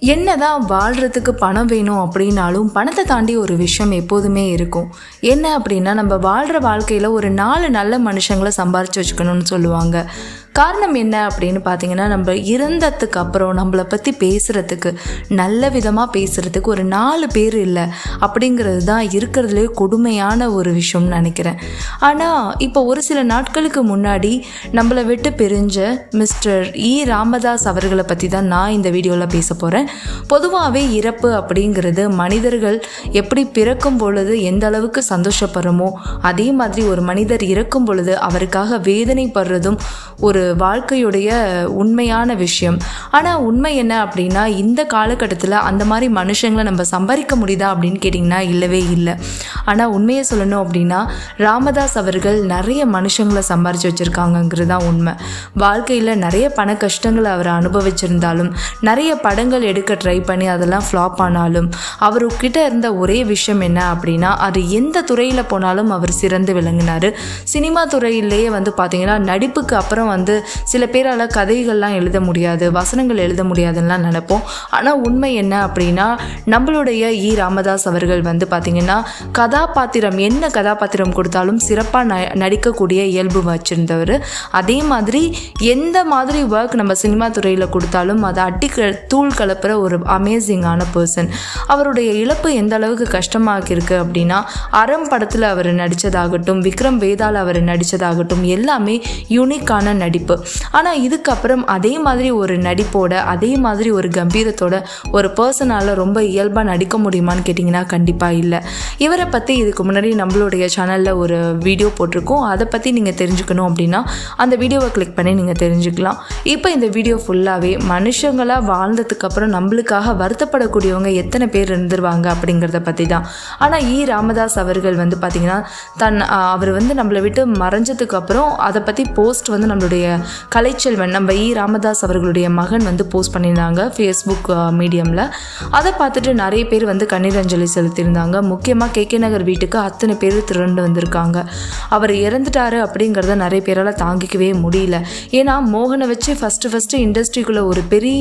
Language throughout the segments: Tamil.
என்னதான் வாழ்கிறதுக்கு பணம் வேணும் அப்படின்னாலும் பணத்தை தாண்டி ஒரு விஷயம் எப்போதுமே இருக்கும் என்ன அப்படின்னா நம்ம வாழ்கிற வாழ்க்கையில் ஒரு நாலு நல்ல மனுஷங்களை சம்பாரித்து வச்சுக்கணும்னு சொல்லுவாங்க காரணம் என்ன அப்படின்னு பார்த்தீங்கன்னா நம்ம இறந்ததுக்கு அப்புறம் நம்மளை பற்றி பேசுகிறதுக்கு நல்ல விதமாக பேசுகிறதுக்கு ஒரு நாலு பேர் இல்லை அப்படிங்கிறது தான் இருக்கிறதுலே கொடுமையான ஒரு விஷயம்னு நினைக்கிறேன் ஆனால் இப்போ ஒரு சில நாட்களுக்கு முன்னாடி நம்மளை விட்டு பிரிஞ்ச மிஸ்டர் இ ராமதாஸ் அவர்களை பற்றி தான் நான் இந்த வீடியோவில் பேச போகிறேன் பொதுவாகவே இறப்பு அப்படிங்கிறது மனிதர்கள் எப்படி பிறக்கும் பொழுது எந்த அளவுக்கு சந்தோஷப்படுறோமோ அதே மாதிரி ஒரு மனிதர் இறக்கும் பொழுது அவருக்காக வேதனைப்படுறதும் ஒரு வாழ்க்கையுடைய உண்மையான விஷயம் ஆனால் உண்மை என்ன அப்படின்னா இந்த காலகட்டத்தில் அந்த மாதிரி மனுஷங்களை நம்ம சம்பாதிக்க முடியுதா அப்படின்னு கேட்டிங்கன்னா இல்லவே இல்லை ஆனால் உண்மையை சொல்லணும் அப்படின்னா ராமதாஸ் அவர்கள் நிறைய மனுஷங்களை சம்பாரித்து வச்சுருக்காங்கங்கிறது தான் உண்மை வாழ்க்கையில் நிறைய பண கஷ்டங்களை அவர் அனுபவிச்சிருந்தாலும் நிறைய படங்கள் எடுக்க ட்ரை பண்ணி அதெல்லாம் ஃப்ளாப் ஆனாலும் அவர்கிட்ட இருந்த ஒரே விஷயம் என்ன அப்படின்னா அது எந்த துறையில் போனாலும் அவர் சிறந்து விளங்கினார் சினிமா துறையிலேயே வந்து பார்த்தீங்கன்னா நடிப்புக்கு அப்புறம் வந்து சில பேரால் கதைகள்லாம் எழுத முடியாது வசனங்கள் எழுத முடியாதுன்னெலாம் நினைப்போம் ஆனால் உண்மை என்ன அப்படின்னா நம்மளுடைய இ ராமதாஸ் அவர்கள் வந்து பார்த்திங்கன்னா கதாபாத்திரம் என்ன கதாபாத்திரம் கொடுத்தாலும் சிறப்பாக ந நடிக்கக்கூடிய இயல்பு வச்சுருந்தவர் அதே மாதிரி எந்த மாதிரி ஒர்க் நம்ம சினிமா துறையில் கொடுத்தாலும் அதை அட்டி க தூள் கலப்புற ஒரு அமேசிங்கான பர்சன் அவருடைய இழப்பு எந்த அளவுக்கு கஷ்டமாக்கியிருக்கு அப்படின்னா அறம் படத்தில் அவர் நடித்ததாகட்டும் விக்ரம் வேதால் அவர் நடித்ததாகட்டும் எல்லாமே யூனிக்கான நடிப்பு ஆனால் இதுக்கப்புறம் அதே மாதிரி ஒரு நடிப்போட அதே மாதிரி ஒரு கம்பீரத்தோட ஒரு பர்சனால் ரொம்ப இயல்பாக நடிக்க முடியுமான்னு கேட்டிங்கன்னா கண்டிப்பாக இல்லை இவரை பற்றி இதுக்கு முன்னாடி நம்மளுடைய சேனலில் ஒரு வீடியோ போட்டிருக்கோம் அதை பற்றி நீங்கள் தெரிஞ்சுக்கணும் அப்படின்னா அந்த வீடியோவை கிளிக் பண்ணி நீங்கள் தெரிஞ்சுக்கலாம் இப்போ இந்த வீடியோ ஃபுல்லாகவே மனுஷங்களாக வாழ்ந்ததுக்கப்புறம் நம்மளுக்காக வருத்தப்படக்கூடியவங்க எத்தனை பேர் இருந்துருவாங்க அப்படிங்கிறத பற்றி தான் ஆனால் இ ராமதாஸ் அவர்கள் வந்து பார்த்திங்கன்னா தன் அவர் வந்து நம்மளை விட்டு மறைஞ்சதுக்கு அப்புறம் அதை பற்றி போஸ்ட் வந்து நம்மளுடைய கலைச்செல்வன் நம்ம இ ராமதாஸ் அவர்களுடைய மகன் வந்து போஸ்ட் பண்ணியிருந்தாங்க ஃபேஸ்புக் மீடியமில் அதை பார்த்துட்டு நிறைய பேர் வந்து கண்ணீர் அஞ்சலி செலுத்தியிருந்தாங்க முக்கியமாக கே கே நகர் வீட்டுக்கு அத்தனை பேர் திரண்டு வந்திருக்காங்க அவர் இறந்துட்டாரு அப்படிங்கிறத நிறைய பேரால் தாங்கிக்கவே முடியல ஏன்னா மோகனை வச்சு ஃபஸ்ட்டு ஃபஸ்ட்டு இண்டஸ்ட்ரிக்குள்ளே ஒரு பெரிய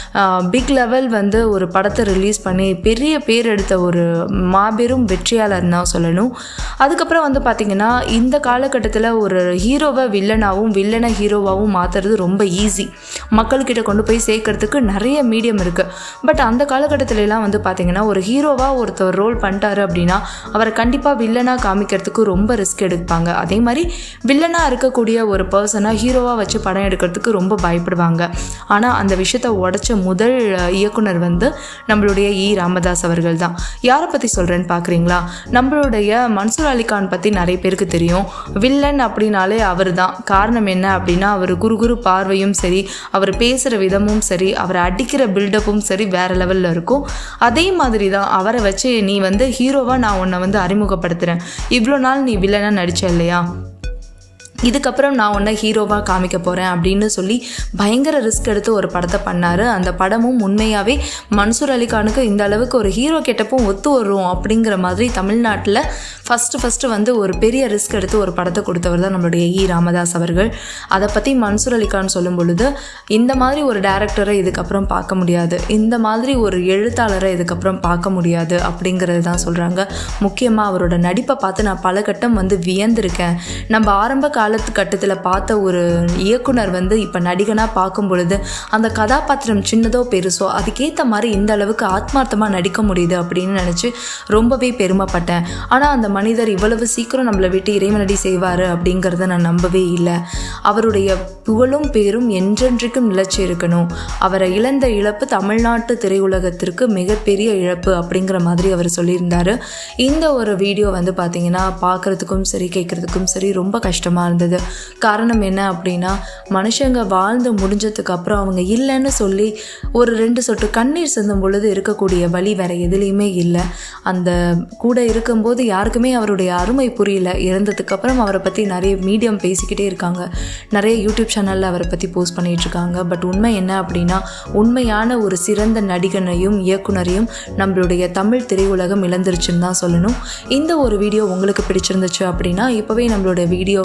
பிக் லெவல் வந்து ஒரு படத்தை ரிலீஸ் பண்ணி பெரிய பேர் எடுத்த ஒரு மாபெரும் வெற்றியாளர் தான் சொல்லணும் அதுக்கப்புறம் வந்து பார்த்திங்கன்னா இந்த காலகட்டத்தில் ஒரு ஹீரோவை வில்லனாகவும் வில்லனை ஹீரோவாகவும் மாற்றுறது ரொம்ப ஈஸி மக்கள்கிட்ட கொண்டு போய் சேர்க்கறதுக்கு நிறைய மீடியம் இருக்குது பட் அந்த காலகட்டத்திலலாம் வந்து பார்த்திங்கன்னா ஒரு ஹீரோவாக ஒருத்தர் ரோல் பண்ணிட்டாரு அப்படின்னா அவரை கண்டிப்பாக வில்லனாக காமிக்கிறதுக்கு ரொம்ப ரிஸ்க் எடுப்பாங்க அதே மாதிரி வில்லனாக இருக்கக்கூடிய ஒரு பர்சனாக ஹீரோவாக வச்சு படம் எடுக்கிறதுக்கு ரொம்ப பயப்படுவாங்க ஆனால் அந்த விஷயத்தை உடச்ச முதல் இயக்குனர் வந்து நம்மளுடைய இ ராமதாஸ் அவர்கள் தான் யாரை பற்றி சொல்கிறேன்னு பார்க்குறீங்களா நம்மளுடைய மன்சூர் அலிகான் பற்றி நிறைய பேருக்கு தெரியும் வில்லன் அப்படின்னாலே அவர் தான் காரணம் என்ன அப்படின்னா அவர் குரு குரு பார்வையும் சரி அவர் பேசுகிற விதமும் சரி அவர் அடிக்கிற பில்டப்பும் சரி வேறு லெவலில் இருக்கும் அதே மாதிரி தான் அவரை வச்சு நீ வந்து ஹீரோவாக நான் உன்னை வந்து அறிமுகப்படுத்துகிறேன் இவ்வளோ நாள் நீ வில்லனாக நடிச்ச இல்லையா இதுக்கப்புறம் நான் உன்னை ஹீரோவாக காமிக்க போகிறேன் அப்படின்னு சொல்லி பயங்கர ரிஸ்க் எடுத்து ஒரு படத்தை பண்ணார் அந்த படமும் உண்மையாகவே மன்சூர் அலிகானுக்கு இந்த அளவுக்கு ஒரு ஹீரோ கெட்டப்பும் ஒத்து வரும் அப்படிங்கிற மாதிரி தமிழ்நாட்டில் ஃபஸ்ட்டு ஃபஸ்ட்டு வந்து ஒரு பெரிய ரிஸ்க் எடுத்து ஒரு படத்தை கொடுத்தவர் தான் நம்மளுடைய இ ராமதாஸ் அவர்கள் அதை பற்றி மன்சூர் அலிகான் சொல்லும் பொழுது இந்த மாதிரி ஒரு டேரக்டரை இதுக்கப்புறம் பார்க்க முடியாது இந்த மாதிரி ஒரு எழுத்தாளரை இதுக்கப்புறம் பார்க்க முடியாது அப்படிங்கிறது தான் சொல்கிறாங்க முக்கியமாக அவரோட நடிப்பை பார்த்து நான் பல கட்டம் வந்து வியந்திருக்கேன் நம்ம ஆரம்ப கால காலத்து கட்டத்தில் பார்த்த ஒரு இயக்குனர் வந்து இப்போ நடிகனாக பார்க்கும் பொழுது அந்த கதாபாத்திரம் சின்னதோ பெருசோ அதுக்கேற்ற மாதிரி இந்த அளவுக்கு ஆத்மார்த்தமாக நடிக்க முடியுது அப்படின்னு நினச்சி ரொம்பவே பெருமைப்பட்டேன் ஆனால் அந்த மனிதர் இவ்வளவு சீக்கிரம் நம்மளை விட்டு இறைவனடி செய்வார் அப்படிங்கிறத நான் நம்பவே இல்லை அவருடைய புகழும் பேரும் என்றென்றைக்கும் நிலச்சி இருக்கணும் அவரை இழந்த இழப்பு தமிழ்நாட்டு திரையுலகத்திற்கு மிகப்பெரிய இழப்பு அப்படிங்கிற மாதிரி அவர் சொல்லியிருந்தார் இந்த ஒரு வீடியோ வந்து பார்த்திங்கன்னா பார்க்குறதுக்கும் சரி கேட்குறதுக்கும் சரி ரொம்ப கஷ்டமாக இருந்தது இருந்தது காரணம் என்ன அப்படின்னா மனுஷங்க வாழ்ந்து முடிஞ்சதுக்கு அப்புறம் அவங்க இல்லைன்னு சொல்லி ஒரு ரெண்டு சொட்டு கண்ணீர் சிந்தும் பொழுது இருக்கக்கூடிய வழி வேற எதுலேயுமே இல்லை அந்த கூட இருக்கும்போது யாருக்குமே அவருடைய அருமை புரியல இறந்ததுக்கு அப்புறம் அவரை பற்றி நிறைய மீடியம் பேசிக்கிட்டே இருக்காங்க நிறைய யூடியூப் சேனலில் அவரை பற்றி போஸ்ட் பண்ணிட்டு இருக்காங்க பட் உண்மை என்ன அப்படின்னா உண்மையான ஒரு சிறந்த நடிகனையும் இயக்குனரையும் நம்மளுடைய தமிழ் திரையுலகம் இழந்துருச்சுன்னு தான் சொல்லணும் இந்த ஒரு வீடியோ உங்களுக்கு பிடிச்சிருந்துச்சு அப்படின்னா இப்போவே நம்மளோட வீடியோவை லைக் பண்ணி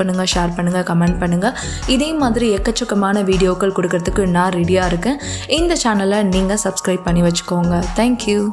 பண்ணுங்கள் ஷேர் பண்ணுங்கள் கமெண்ட் பண்ணுங்கள் இதே மாதிரி எக்கச்சக்கமான வீடியோக்கள் கொடுக்கறதுக்கு நான் ரெடியாக இருக்கேன் இந்த சேனலை நீங்கள் சப்ஸ்கிரைப் பண்ணி வச்சுக்கோங்க தேங்க்யூ